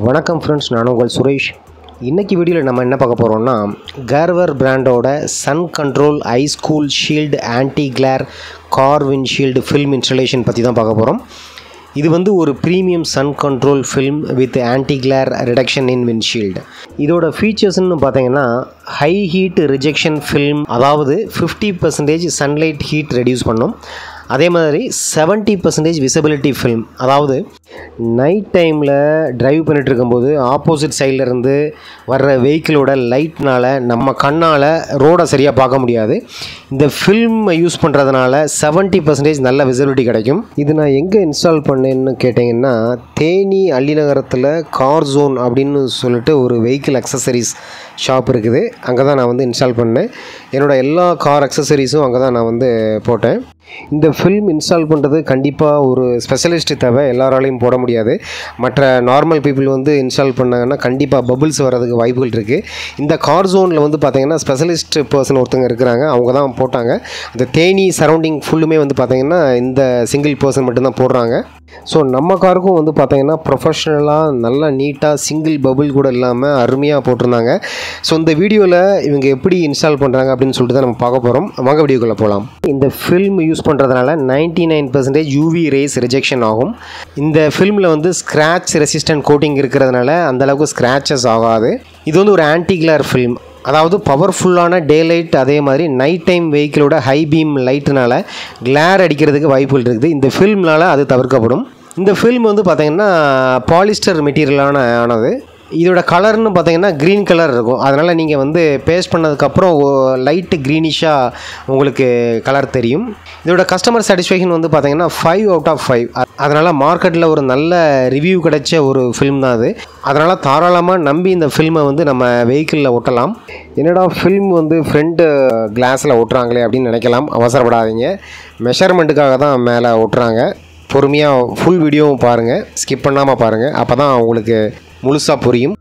வணக்கம் ஃப்ரெண்ட்ஸ் நான் உங்கள் சுரேஷ் இன்றைக்கி வீடியோவில் நம்ம என்ன பார்க்க போகிறோம்னா கேர்வர் பிராண்டோட sun control ice cool shield anti glare car windshield film installation பற்றி தான் பார்க்க போகிறோம் இது வந்து ஒரு premium sun control film with anti glare reduction in windshield இதோட ஃபீச்சர்ஸ்னு பார்த்தீங்கன்னா ஹை ஹீட் ரிஜெக்ஷன் ஃபில்ம் அதாவது fifty percentage sunlight heat reduce பண்ணும் அதே மாதிரி செவன்ட்டி பர்சன்டேஜ் விசிபிலிட்டி ஃபில்ம் அதாவது நைட் டைமில் டிரைவ் பண்ணிட்டு இருக்கும்போது ஆப்போசிட் சைடில் இருந்து வர்ற வெஹிக்கிளோட லைட்னால் நம்ம கண்ணால் ரோடை சரியாக பார்க்க முடியாது இந்த ஃபில்ம் யூஸ் பண்ணுறதுனால செவன்ட்டி பர்சன்டேஜ் நல்ல விசிபிலிட்டி கிடைக்கும் இது நான் எங்கே இன்ஸ்டால் பண்ணேன்னு கேட்டிங்கன்னா தேனி அள்ளிநகரத்தில் கார் ஜோன் அப்படின்னு சொல்லிட்டு ஒரு வெஹிக்கிள் அக்சசரிஸ் ஷாப் இருக்குது அங்கே தான் நான் வந்து இன்ஸ்டால் பண்ணேன் என்னோடய எல்லா கார் அக்சசரிஸும் அங்கே தான் நான் வந்து போட்டேன் இந்த ஃபில்ம் இன்ஸ்டால் பண்ணுறது கண்டிப்பாக ஒரு ஸ்பெஷலிஸ்ட் தேவை எல்லாராலையும் போட முடியாது மற்ற நார்மல் பீப்புள் வந்து இன்ஸ்டால் பண்ணாங்கன்னா கண்டிப்பாக பபுள்ஸ் வர்றதுக்கு வாய்ப்புகள் இருக்குது இந்த கார் ஜோனில் வந்து பார்த்திங்கன்னா ஸ்பெஷலிஸ்ட் பர்சன் ஒருத்தங்க இருக்கிறாங்க அவங்க தான் போட்டாங்க அந்த தேனி சரௌண்டிங் ஃபுல்லுமே வந்து பார்த்திங்கன்னா இந்த சிங்கிள் பர்சன் மட்டும்தான் போடுறாங்க ஸோ நம்ம காருக்கும் வந்து பார்த்திங்கன்னா ப்ரொஃபஷ்னலாக நல்லா நீட்டாக சிங்கிள் பபுள் கூட இல்லாமல் அருமையாக போட்டிருந்தாங்க ஸோ இந்த வீடியோவில் இவங்க எப்படி இன்ஸ்டால் பண்ணுறாங்க அப்படின்னு சொல்லிட்டு தான் நம்ம பார்க்க போகிறோம் வாங்க வீடியோக்குள்ளே போகலாம் இந்த ஃபில்ம் யூஸ் பண்ணுறதுனால ninety nine percentage UV rays rejection ஆகும் இந்த ஃபில்மில் வந்து ஸ்க்ராட்ச் ரெசிஸ்டன்ட் கோட்டிங் இருக்கிறதுனால அந்தளவுக்கு ஸ்க்ராச்சஸ் ஆகாது இது வந்து ஒரு ஆன்டி கிளர் ஃபில்ம் அதாவது பவர்ஃபுல்லான டே லைட் அதே மாதிரி நைட் டைம் வெஹிக்கிளோட ஹை பீம் லைட்டுனால கிளேர் அடிக்கிறதுக்கு வாய்ப்புகள் இருக்குது இந்த ஃபில்ம்னால அது தவிர்க்கப்படும் இந்த ஃபில்ம் வந்து பார்த்திங்கன்னா பாலிஸ்டர் மெட்டீரியலான ஆனது இதோட கலர்னு பார்த்தீங்கன்னா க்ரீன் கலர் இருக்கும் அதனால் நீங்கள் வந்து பேஸ்ட் பண்ணதுக்கப்புறம் லைட்டு க்ரீனிஷாக உங்களுக்கு கலர் தெரியும் இதோட கஸ்டமர் சாட்டிஸ்ஃபேக்ஷன் வந்து பார்த்தீங்கன்னா ஃபைவ் அவுட் ஆஃப் ஃபைவ் அதனால் மார்க்கெட்டில் ஒரு நல்ல ரிவ்யூ கிடைச்ச ஒரு ஃபில்ம் தான் அது அதனால் தாராளமாக நம்பி இந்த ஃபில்மை வந்து நம்ம வெஹிக்கிளில் ஒட்டலாம் என்னடா ஃபில்ம் வந்து ஃப்ரண்ட்டு கிளாஸில் ஒட்டுறாங்களே அப்படின்னு நினைக்கலாம் அவசரப்படாதீங்க மெஷர்மெண்ட்டுக்காக தான் மேலே ஒட்டுறாங்க பொறுமையாக ஃபுல் வீடியோவும் பாருங்கள் ஸ்கிப் பண்ணாமல் பாருங்கள் அப்போ தான் உங்களுக்கு முழுசாக புரியும்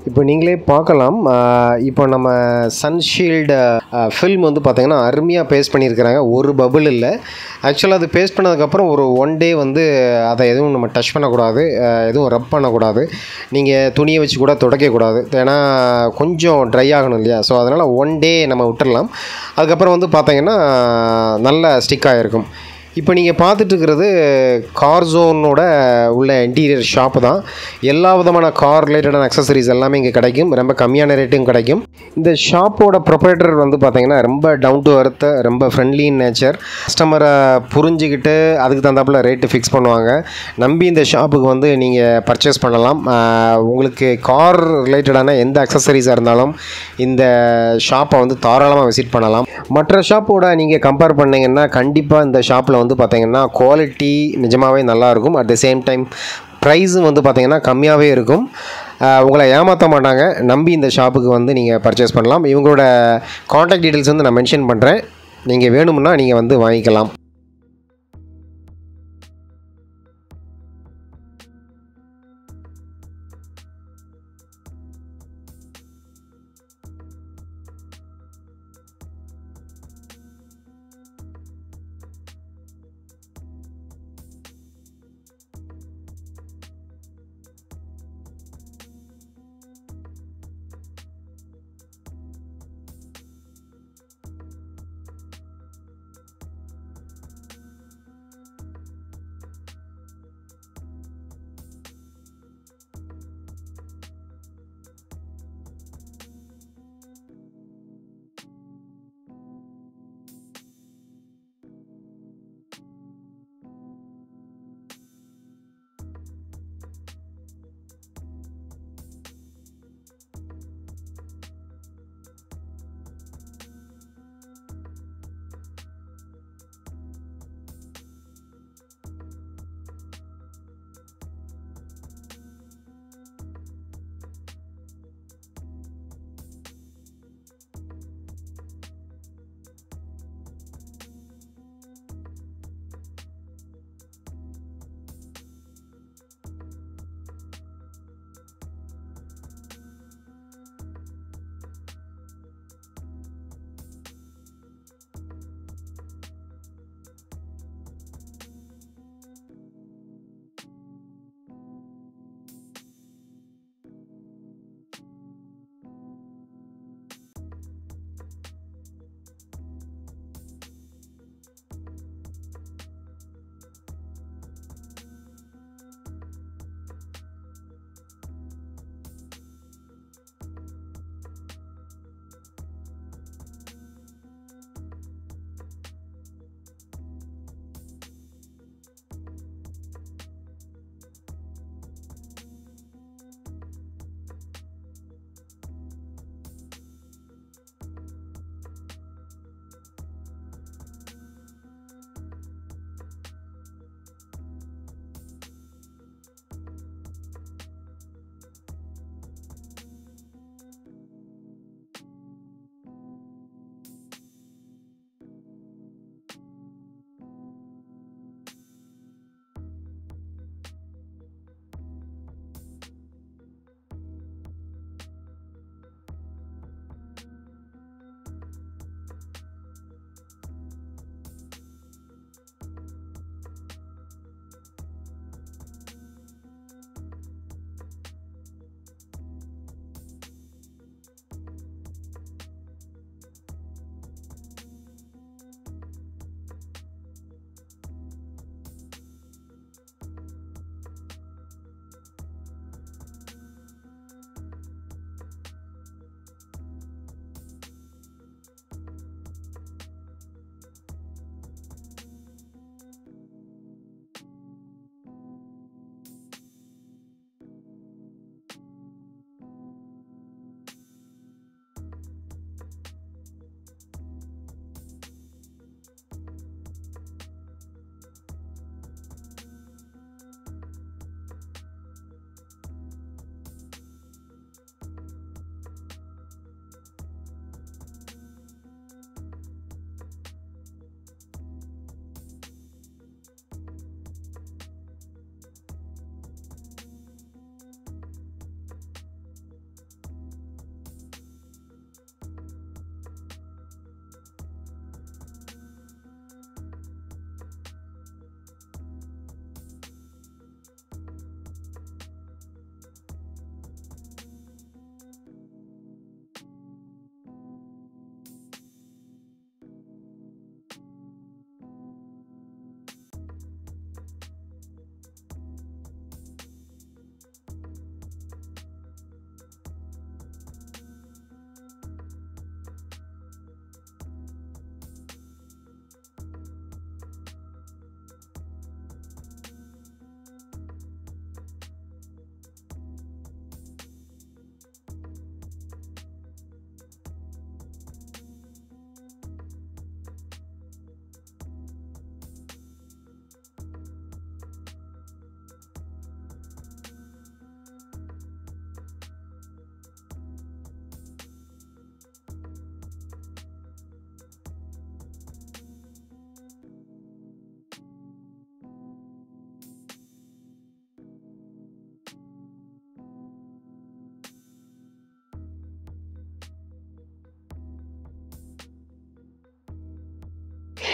இப்போ நீங்களே பார்க்கலாம் ஆஹ் இப்போ நம்ம சன்ஷீல்டு ஃபில்ம் வந்து பார்த்தீங்கன்னா அருமையாக பேஸ்ட் பண்ணியிருக்கிறாங்க ஒரு பபுள் இல்லை ஆக்சுவலாக அது பேஸ்ட் பண்ணதுக்கப்புறம் ஒரு ஒன் டே வந்து அதை எதுவும் நம்ம டச் பண்ணக்கூடாது ஆஹ் எதுவும் ரப் பண்ணக்கூடாது நீங்கள் துணியை வச்சு கூட துடைக்கக்கூடாது ஏன்னா கொஞ்சம் ட்ரை ஆகணும் இல்லையா ஸோ அதனால் ஒன் டே நம்ம விட்டுடலாம் அதுக்கப்புறம் வந்து பார்த்தீங்கன்னா நல்ல ஸ்டிக் ஆகிருக்கும் இப்போ நீங்கள் பார்த்துட்டு இருக்கிறது கார் ஜோனோட உள்ள இன்டீரியர் ஷாப்பு தான் எல்லா விதமான கார் ரிலேட்டடான அக்சசரிஸ் எல்லாமே இங்கே கிடைக்கும் ரொம்ப கம்மியான ரேட்டும் கிடைக்கும் இந்த ஷாப்போட ப்ரொப்ரேட்டர் வந்து பார்த்தீங்கன்னா ரொம்ப டவுன் டு அர்த்து ரொம்ப ஃப்ரெண்ட்லி இன் நேச்சர் கஸ்டமரை புரிஞ்சுக்கிட்டு அதுக்கு தகுந்தாப்புல ரேட்டு ஃபிக்ஸ் பண்ணுவாங்க நம்பி இந்த ஷாப்புக்கு வந்து நீங்கள் பர்ச்சேஸ் பண்ணலாம் ஆஹ் உங்களுக்கு கார் ரிலேட்டடான எந்த அக்சசரிஸாக இருந்தாலும் இந்த ஷாப்பை வந்து தாராளமாக விசிட் பண்ணலாம் மற்ற ஷாப்போட நீங்கள் கம்பேர் பண்ணீங்கன்னா கண்டிப்பாக இந்த ஷாப்பில் வந்து பார்த்தீங்கன்னா குவாலிட்டி நிஜமாகவே நல்லாயிருக்கும் அட் த சேம் டைம் ப்ரைஸும் வந்து பார்த்தீங்கன்னா கம்மியாகவே இருக்கும் ஆஹ் உங்களை ஏமாற்ற மாட்டாங்க நம்பி இந்த ஷாப்புக்கு வந்து நீங்கள் பர்ச்சேஸ் பண்ணலாம் இவங்களோட காண்டாக்ட் டீட்டெயில்ஸ் வந்து நான் மென்ஷன் பண்ணுறேன் நீங்கள் வேணும்னா நீங்கள் வந்து வாங்கிக்கலாம்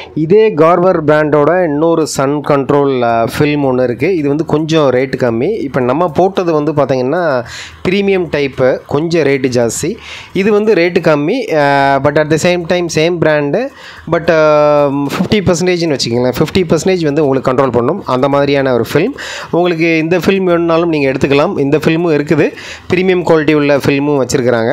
இதே கார்வர் பிராண்டோட இன்னொரு சன் கண்ட்ரோல் ஃபில்ம் ஒன்று இருக்குது இது வந்து கொஞ்சம் ரேட்டு கம்மி இப்போ நம்ம போட்டது வந்து பார்த்திங்கன்னா ப்ரீமியம் டைப்பு கொஞ்சம் ரேட்டு ஜாஸ்தி இது வந்து ரேட்டு கம்மி but at the same time same brand but fifty பர்சன்டேஜ்னு வச்சுக்கோங்களேன் ஃபிஃப்டி பர்சன்டேஜ் வந்து உங்களுக்கு கண்ட்ரோல் பண்ணும் அந்த மாதிரியான ஒரு ஃபில்ம் உங்களுக்கு இந்த ஃபில்ம் வேணுனாலும் நீங்கள் எடுத்துக்கலாம் இந்த ஃபில்மும் இருக்குது ப்ரீமியம் குவாலிட்டி உள்ள ஃபில்மும் வச்சுருக்கிறாங்க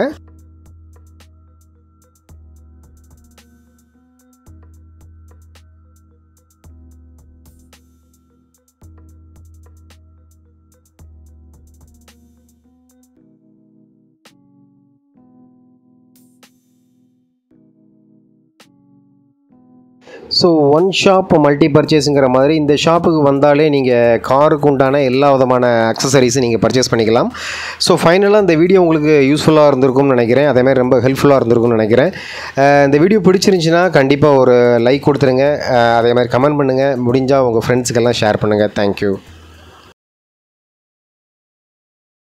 ஸோ ஒன் ஷாப் மல்டி பர்ச்சேஸுங்கிற மாதிரி இந்த ஷாப்புக்கு வந்தாலே நீங்கள் காருக்கு உண்டான எல்லா விதமான அக்சசரிஸும் நீங்கள் பர்ச்சேஸ் பண்ணிக்கலாம் ஸோ ஃபைனலாக இந்த வீடியோ உங்களுக்கு யூஸ்ஃபுல்லாக இருந்திருக்கும்னு நினைக்கிறேன் அதேமாதிரி ரொம்ப ஹெல்ப்ஃபுல்லாக இருந்திருக்கும்னு நினைக்கிறேன் அஹ் இந்த வீடியோ பிடிச்சிருந்துச்சின்னா கண்டிப்பாக ஒரு லைக் கொடுத்துருங்க அஹ் அதே மாதிரி கமெண்ட் பண்ணுங்கள் முடிஞ்சால் உங்கள் ஃப்ரெண்ட்ஸுக்கெல்லாம் ஷேர் பண்ணுங்கள் தேங்க்யூ